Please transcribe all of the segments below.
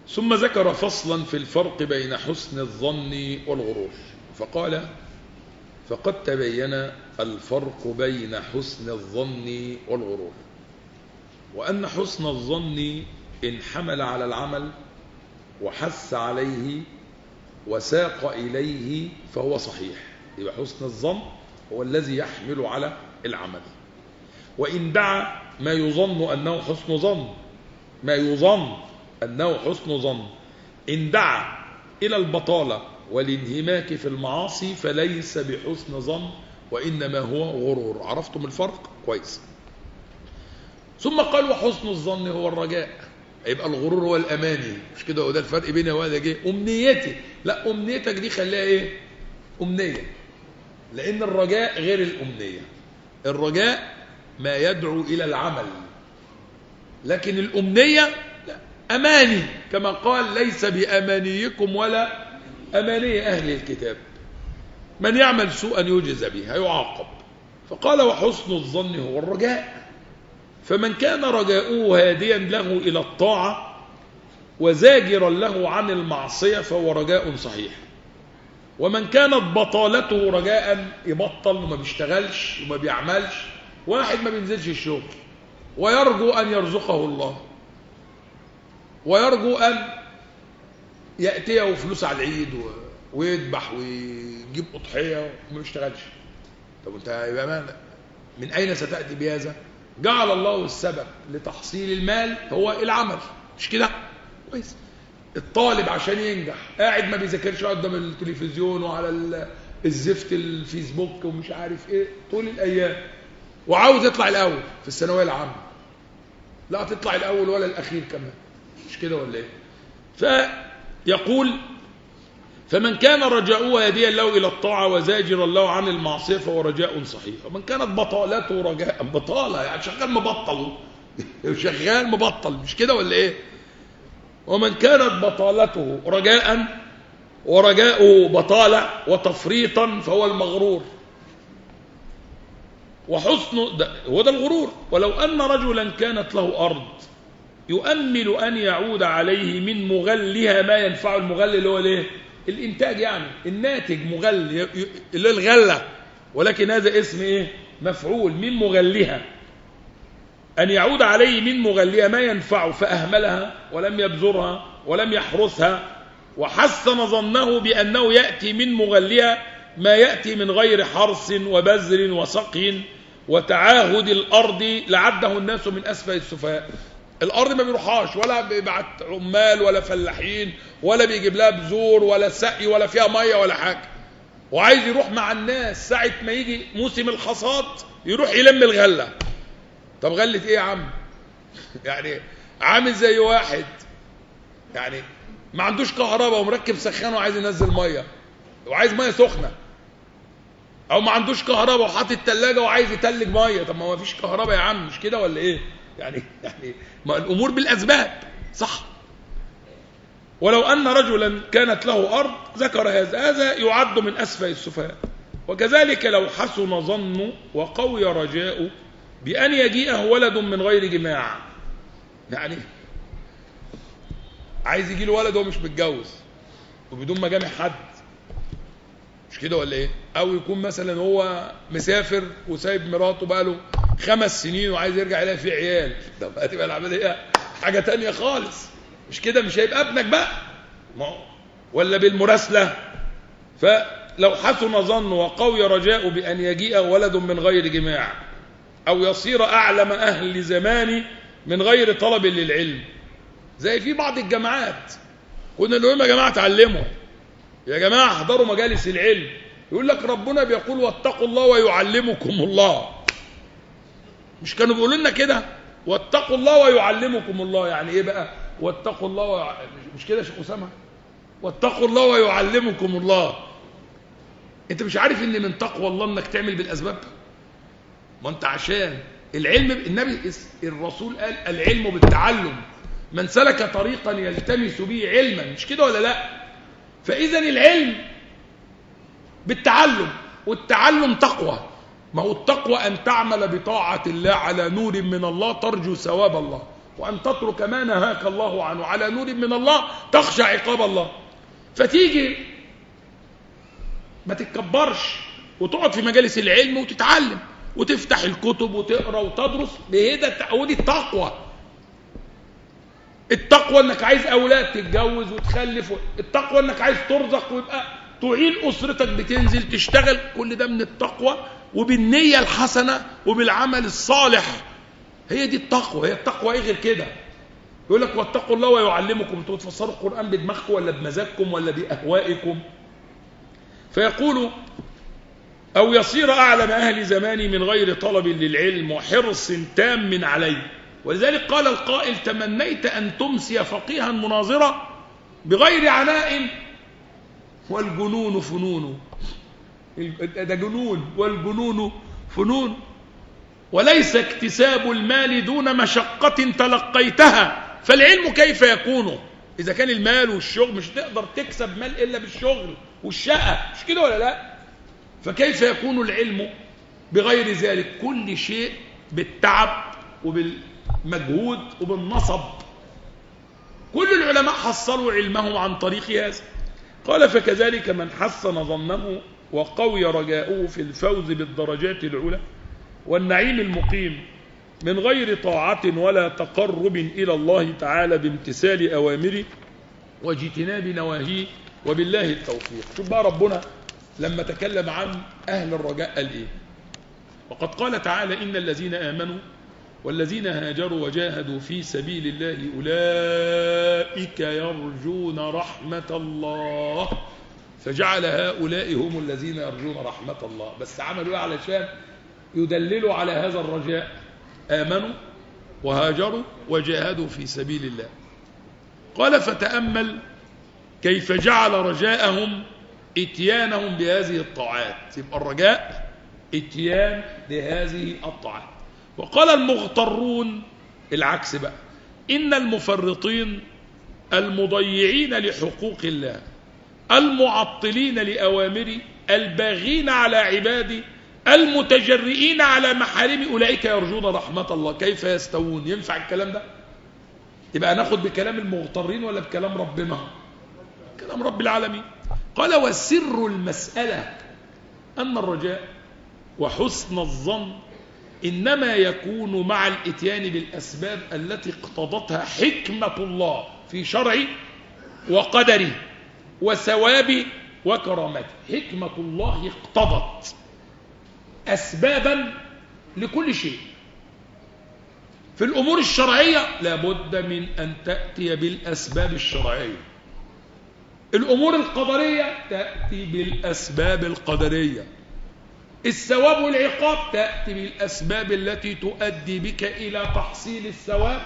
ثم ذكر فصلا في الفرق بين حسن الظن والغرور فقال فقد تبين الفرق بين حسن الظن والغرور وأن حسن الظن إن حمل على العمل وحث عليه وساق إليه فهو صحيح يبقى حسن الظن هو الذي يحمل على العمل وإن دعا ما يظن أنه حسن ظن ما يظن أنه حسن ظن إن دعا إلى البطالة والانهماك في المعاصي فليس بحسن ظن وإنما هو غرور عرفتم الفرق كويس ثم قال وحسن الظن هو الرجاء يبقى الغرور هو الأماني مش كده وده الفرق بيني وهذا جه أمنيتي لا أمنيتك دي خليها إيه أمنية لأن الرجاء غير الأمنية الرجاء ما يدعو إلى العمل لكن الأمنية لا أماني كما قال ليس بأمانيكم ولا أماني أهل الكتاب من يعمل سوءا يجز به هيعاقب فقال وحسن الظن هو الرجاء فمن كان رجاؤه هاديا له إلى الطاعة وزاجرا له عن المعصية فهو رجاء صحيح ومن كانت بطالته رجاء يبطل وما بيشتغلش وما بيعملش واحد ما بينزلش الشغل ويرجو أن يرزقه الله ويرجو أن يأتيه فلوس على العيد ويذبح ويجيب أضحية وما بيشتغلش طب انت يبقى ماذا من أين ستأتي بهذا جعل الله السبب لتحصيل المال هو العمل مش كده كويس الطالب عشان ينجح قاعد ما بيذاكرش قدام التلفزيون وعلى الزفت الفيسبوك ومش عارف ايه طول الايام وعاوز يطلع الاول في الثانويه العامه لا تطلع الاول ولا الاخير كمان مش كده ولا ايه فيقول فمن كان رجاؤه هاديا له الى الطاعه وزاجرا له عن المعصيه فهو رجاء صحيح ومن كانت بطالته رجاء بطاله يعني شغال مبطل شغال مبطل مش كده ولا ايه ومن كانت بطالته رجاء ورجاؤه بطالة وتفريطا فهو المغرور وحسن ده هو ده الغرور ولو أن رجلا كانت له أرض يؤمل أن يعود عليه من مغلها ما ينفع المغل اللي هو الايه الإنتاج يعني الناتج مغل اللي الغلة ولكن هذا اسم إيه مفعول من مغلها أن يعود عليه من مغلها ما ينفع فأهملها ولم يبذرها ولم يحرسها وحسن ظنه بأنه يأتي من مغلها ما يأتي من غير حرس وبذر وسقي وتعاهد الأرض لعده الناس من أسفل السفهاء الأرض ما بيروحهاش ولا بيبعت عمال ولا فلاحين ولا بيجيب لها بذور ولا سقي ولا فيها مية ولا حاجة وعايز يروح مع الناس ساعة ما يجي موسم الحصاد يروح يلم الغلة طب غلة ايه يا عم يعني عامل زي واحد يعني ما عندوش كهرباء ومركب سخان وعايز ينزل ميه وعايز ميه سخنه او ما عندوش كهرباء وحاطط الثلاجه وعايز يتلج ميه طب ما هو فيش كهرباء يا عم مش كده ولا ايه يعني يعني ما الامور بالاسباب صح ولو ان رجلا كانت له ارض ذكر هذا هذا يعد من اسفل السفهاء وكذلك لو حسن ظنه وقوي رجاؤه بأن يجيئه ولد من غير جماع يعني عايز يجي له ولد وهو مش متجوز وبدون ما جامع حد مش كده ولا ايه او يكون مثلا هو مسافر وسايب مراته بقاله خمس سنين وعايز يرجع يلاقي فيه عيال طب هتبقى العمليه حاجه تانية خالص مش كده مش هيبقى ابنك بقى ما ولا بالمراسله فلو حسن ظنه وقوي رجاؤه بان يجيء ولد من غير جماع أو يصير أعلم أهل زمانه من غير طلب للعلم زي في بعض الجامعات كنا نقول لهم يا جماعة تعلموا يا جماعة احضروا مجالس العلم يقول لك ربنا بيقول واتقوا الله ويعلمكم الله مش كانوا بيقولوا لنا كده واتقوا الله ويعلمكم الله يعني ايه بقى واتقوا الله ويع... مش كده يا شيخ اسامه واتقوا الله ويعلمكم الله انت مش عارف ان من تقوى الله انك تعمل بالاسباب ما انت عشان العلم النبي الرسول قال العلم بالتعلم من سلك طريقا يلتمس به علما مش كده ولا لا فاذا العلم بالتعلم والتعلم تقوى ما هو التقوى ان تعمل بطاعه الله على نور من الله ترجو ثواب الله وأن تترك ما نهاك الله عنه على نور من الله تخشى عقاب الله فتيجي ما تتكبرش وتقعد في مجالس العلم وتتعلم وتفتح الكتب وتقرا وتدرس بهذا ودي التقوى التقوى انك عايز اولاد تتجوز وتخلف التقوى انك عايز ترزق ويبقى تعين اسرتك بتنزل تشتغل كل ده من التقوى وبالنيه الحسنه وبالعمل الصالح هي دي التقوى هي التقوى ايه غير كده يقول لك واتقوا الله ويعلمكم انتوا بتفسروا القران بدماغكم ولا بمزاجكم ولا باهوائكم فيقول أو يصير أعلم أهل زماني من غير طلب للعلم وحرص تام عليه ولذلك قال القائل تمنيت أن تمسي فقيها مناظرة بغير عناء والجنون فنون ده جنون والجنون فنون وليس اكتساب المال دون مشقة تلقيتها فالعلم كيف يكون إذا كان المال والشغل مش تقدر تكسب مال إلا بالشغل والشقة مش كده ولا لا فكيف يكون العلم بغير ذلك كل شيء بالتعب وبالمجهود وبالنصب كل العلماء حصلوا علمهم عن طريق هذا قال فكذلك من حسن ظنه وقوي رجاؤه في الفوز بالدرجات العلى والنعيم المقيم من غير طاعة ولا تقرب إلى الله تعالى بامتثال أوامره واجتناب نواهيه وبالله التوفيق شوف بقى ربنا لما تكلم عن أهل الرجاء قال إيه وقد قال تعالى إن الذين آمنوا والذين هاجروا وجاهدوا في سبيل الله أولئك يرجون رحمة الله فجعل هؤلاء هم الذين يرجون رحمة الله بس عملوا إيه علشان يدللوا على هذا الرجاء آمنوا وهاجروا وجاهدوا في سبيل الله قال فتأمل كيف جعل رجاءهم اتيانهم بهذه الطاعات يبقى الرجاء اتيان بهذه الطاعات وقال المغترون العكس بقى إن المفرطين المضيعين لحقوق الله المعطلين لأوامري الباغين على عبادي المتجرئين على محارم أولئك يرجون رحمة الله كيف يستوون ينفع الكلام ده يبقى ناخد بكلام المغترين ولا بكلام ربنا كلام رب العالمين قال وسر المسألة أن الرجاء وحسن الظن إنما يكون مع الاتيان بالأسباب التي اقتضتها حكمة الله في شرعه وقدره وثوابه وكرامته حكمة الله اقتضت أسبابا لكل شيء في الأمور الشرعية لابد من أن تأتي بالأسباب الشرعية الأمور القدرية تأتي بالأسباب القدرية الثواب والعقاب تأتي بالأسباب التي تؤدي بك إلى تحصيل الثواب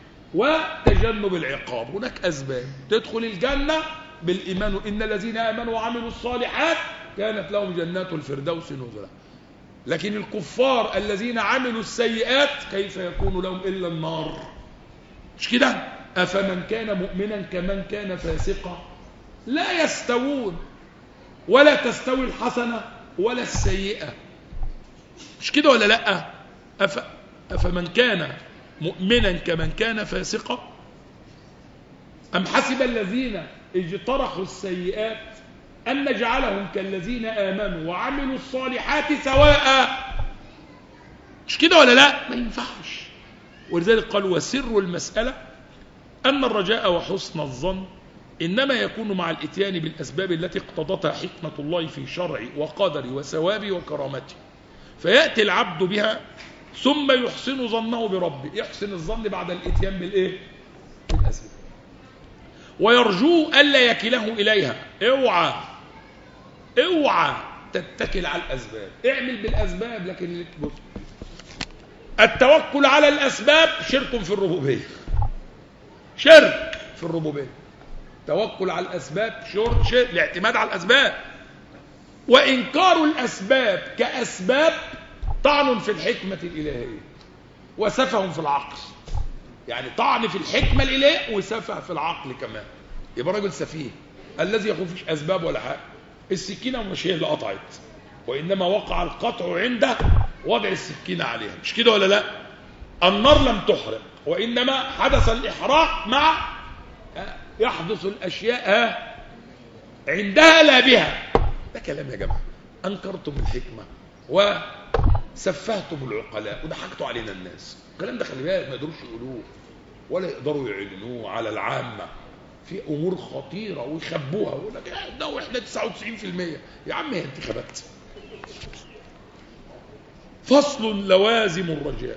وتجنب العقاب هناك أسباب تدخل الجنة بالإيمان إن الذين آمنوا وعملوا الصالحات كانت لهم جنات الفردوس نزلا لكن الكفار الذين عملوا السيئات كيف يكون لهم إلا النار مش كده أفمن كان مؤمنا كمن كان فاسقا لا يستوون ولا تستوي الحسنة ولا السيئة مش كده ولا لا أف... أفمن كان مؤمنا كمن كان فاسقا أم حسب الذين اجترحوا السيئات أن نجعلهم كالذين آمنوا وعملوا الصالحات سواء مش كده ولا لا ما ينفعش ولذلك قال وسر المسألة أن الرجاء وحسن الظن إنما يكون مع الاتيان بالأسباب التي اقتضتها حكمة الله في شرعه وقدره وثوابه وكرامته فيأتي العبد بها ثم يحسن ظنه بربه يحسن الظن بعد الاتيان بالإيه؟ بالأسباب ويرجو ألا يكله إليها اوعى اوعى تتكل على الأسباب اعمل بالأسباب لكن بص التوكل على الأسباب شرك في الربوبية شرك في الربوبية توكل على الأسباب شرك الاعتماد على الأسباب وإنكار الأسباب كأسباب طعن في الحكمة الإلهية وسفه في العقل يعني طعن في الحكمة الإلهية وسفه في العقل كمان يبقى راجل سفيه الذي يقول فيش أسباب ولا حاجة السكينة مش هي اللي قطعت وإنما وقع القطع عنده وضع السكينة عليها مش كده ولا لا النار لم تحرق وإنما حدث الإحراق مع يحدث الأشياء عندها لا بها ده كلام يا جماعة أنكرتم الحكمة وسفهتم العقلاء وضحكتوا علينا الناس الكلام ده خلي بالك ما يقدروش يقولوه ولا يقدروا يعلنوه على العامة في أمور خطيرة ويخبوها ويقول لك ده وإحنا 99% يا عم هي انتخابات فصل لوازم الرجاء